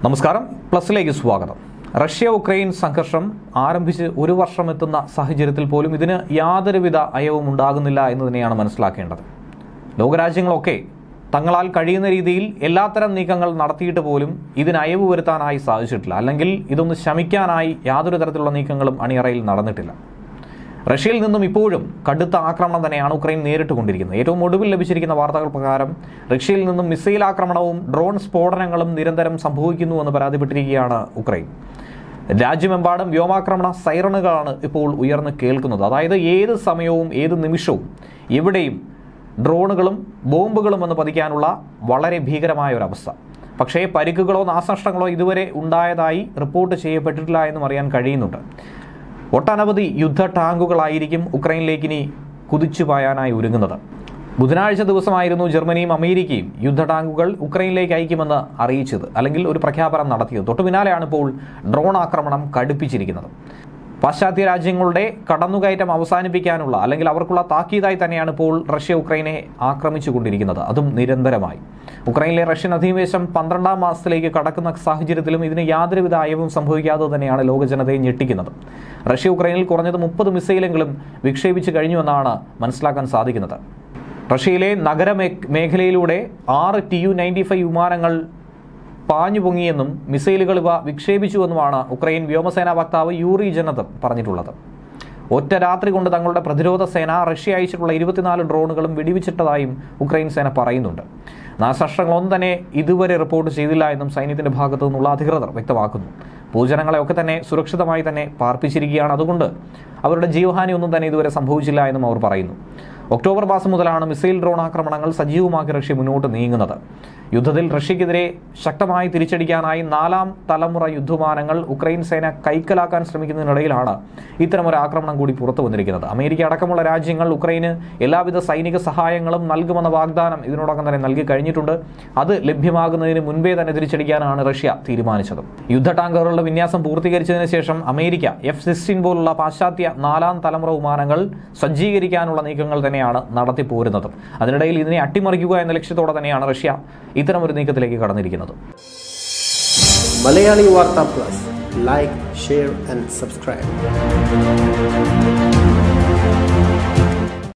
നമസ്കാരം പ്ലസിലേക്ക് സ്വാഗതം Russia Ukraine സംഘർഷം ആരംഭിച്ച് ഒരു വർഷം എത്തുന്ന സാഹചര്യത്തിൽ പോലും ഇതിന് യാതൊരുവിധ അയവും ഉണ്ടാകുന്നില്ല എന്ന് തന്നെയാണ് മനസ്സിലാക്കേണ്ടത് ലോകരാജ്യങ്ങളൊക്കെ തങ്ങളാൽ കഴിയുന്ന രീതിയിൽ എല്ലാത്തരം നീക്കങ്ങൾ നടത്തിയിട്ട് പോലും ഇതിന് അയവ് വരുത്താനായി സാധിച്ചിട്ടില്ല അല്ലെങ്കിൽ ഇതൊന്ന് ശമിക്കാനായി യാതൊരു തരത്തിലുള്ള നീക്കങ്ങളും അണിയറയിൽ നടന്നിട്ടില്ല റഷ്യയിൽ നിന്നും ഇപ്പോഴും കടുത്ത ആക്രമണം തന്നെയാണ് ഉക്രൈൻ നേരിട്ട് കൊണ്ടിരിക്കുന്നത് ഏറ്റവും ഒടുവിൽ ലഭിച്ചിരിക്കുന്ന വാർത്തകൾ പ്രകാരം റഷ്യയിൽ നിന്നും മിസൈൽ ആക്രമണവും ഡ്രോൺ സ്ഫോടനങ്ങളും നിരന്തരം സംഭവിക്കുന്നുവെന്ന് പരാതിപ്പെട്ടിരിക്കുകയാണ് ഉക്രൈൻ രാജ്യമെമ്പാടും വ്യോമാക്രമണ സൈറണുകളാണ് ഇപ്പോൾ ഉയർന്ന് കേൾക്കുന്നത് അതായത് ഏത് സമയവും ഏത് നിമിഷവും എവിടെയും ഡ്രോണുകളും ബോംബുകളും വന്ന് പതിക്കാനുള്ള വളരെ ഭീകരമായ ഒരു അവസ്ഥ പക്ഷേ പരിക്കുകളോ നാശനഷ്ടങ്ങളോ ഇതുവരെ ഉണ്ടായതായി റിപ്പോർട്ട് ചെയ്യപ്പെട്ടിട്ടില്ല എന്നും അറിയാൻ കഴിയുന്നുണ്ട് ഒട്ടനവധി യുദ്ധ ടാങ്കുകളായിരിക്കും ഉക്രൈനിലേക്ക് ഇനി കുതിച്ചു പായാനായി ഒരുങ്ങുന്നത് ബുധനാഴ്ച ദിവസമായിരുന്നു ജർമ്മനിയും അമേരിക്കയും യുദ്ധ ടാങ്കുകൾ ഉക്രൈനിലേക്ക് അയക്കുമെന്ന് അറിയിച്ചത് അല്ലെങ്കിൽ ഒരു പ്രഖ്യാപനം നടത്തിയത് തൊട്ടു പിന്നാലെയാണ് ഇപ്പോൾ ഡ്രോൺ ആക്രമണം കടുപ്പിച്ചിരിക്കുന്നത് പാശ്ചാത്യ രാജ്യങ്ങളുടെ കടന്നുകയറ്റം അവസാനിപ്പിക്കാനുള്ള അല്ലെങ്കിൽ അവർക്കുള്ള താക്കീതായി തന്നെയാണ് ഇപ്പോൾ റഷ്യ ഉക്രൈനെ ആക്രമിച്ചുകൊണ്ടിരിക്കുന്നത് അതും നിരന്തരമായി ഉക്രൈനിലെ റഷ്യൻ അധിനിവേശം പന്ത്രണ്ടാം മാസത്തിലേക്ക് കടക്കുന്ന സാഹചര്യത്തിലും ഇതിന് യാതൊരുവിധ അയവും സംഭവിക്കാതെ തന്നെയാണ് ലോക ജനതയെ ഞെട്ടിക്കുന്നത് റഷ്യ ഉക്രൈനിൽ കുറഞ്ഞത് മുപ്പത് മിസൈലെങ്കിലും വിക്ഷേപിച്ചു കഴിഞ്ഞുവെന്നാണ് മനസ്സിലാക്കാൻ സാധിക്കുന്നത് റഷ്യയിലെ നഗര മേ- മേഖലയിലൂടെ ആറ് ടി യു നയൻറ്റി ഫൈവ് വിമാനങ്ങൾ പാഞ്ഞു പൊങ്ങിയെന്നും മിസൈലുകൾ ഇവ വിക്ഷേപിച്ചുവെന്നുമാണ് ഉക്രൈൻ വ്യോമസേനാ വക്താവ് യൂറി ജനത് പറഞ്ഞിട്ടുള്ളത് ഒറ്റ രാത്രി കൊണ്ട് തങ്ങളുടെ പ്രതിരോധ സേന റഷ്യ അയച്ചിട്ടുള്ള ഇരുപത്തിനാല് ഡ്രോണുകളും വെടിവെച്ചിട്ടതായും ഉക്രൈൻ സേന പറയുന്നുണ്ട് നാശനഷ്ടങ്ങളൊന്നും തന്നെ ഇതുവരെ റിപ്പോർട്ട് ചെയ്തില്ല എന്നും സൈന്യത്തിന്റെ ഭാഗത്തു നിന്നുള്ള അധികൃതർ വ്യക്തമാക്കുന്നു പൊതുജനങ്ങളെയൊക്കെ തന്നെ സുരക്ഷിതമായി തന്നെ പാർപ്പിച്ചിരിക്കുകയാണ് അതുകൊണ്ട് അവരുടെ ജീവഹാനി ഒന്നും തന്നെ ഇതുവരെ സംഭവിച്ചില്ല എന്നും അവർ പറയുന്നു ഒക്ടോബർ മാസം മുതലാണ് മിസൈൽ ഡ്രോൺ ആക്രമണങ്ങൾ സജീവമാക്കി റഷ്യ മുന്നോട്ട് നീങ്ങുന്നത് യുദ്ധത്തിൽ റഷ്യക്കെതിരെ ശക്തമായി തിരിച്ചടിക്കാനായി നാലാം തലമുറ യുദ്ധവിമാനങ്ങൾ ഉക്രൈൻ സേന കൈക്കലാക്കാൻ ശ്രമിക്കുന്നതിനിടയിലാണ് ഇത്തരമൊരു ആക്രമണം കൂടി പുറത്തു വന്നിരിക്കുന്നത് അമേരിക്ക അടക്കമുള്ള രാജ്യങ്ങൾ ഉക്രൈന് എല്ലാവിധ സൈനിക സഹായങ്ങളും നൽകുമെന്ന വാഗ്ദാനം ഇതിനോടകം തന്നെ നൽകി കഴിഞ്ഞിട്ടുണ്ട് അത് ലഭ്യമാകുന്നതിന് മുൻപേ തന്നെ തിരിച്ചടിക്കാനാണ് റഷ്യ തീരുമാനിച്ചത് യുദ്ധ ടാങ്കറുകളുടെ വിന്യാസം പൂർത്തീകരിച്ചതിന് ശേഷം അമേരിക്ക എഫ് സിക്സ്റ്റീൻ പോലുള്ള പാശ്ചാത്യ നാലാം തലമുറ വിമാനങ്ങൾ സജ്ജീകരിക്കാനുള്ള നീക്കങ്ങൾ തന്നെയാണ് നടത്തിപ്പോരുന്നത് അതിനിടയിൽ ഇതിനെ അട്ടിമറിക്കുക എന്ന ലക്ഷ്യത്തോടെ തന്നെയാണ് റഷ്യ ഇത്തരമൊരു നീക്കത്തിലേക്ക് കടന്നിരിക്കുന്നത് Malayali Vartha plus like share and subscribe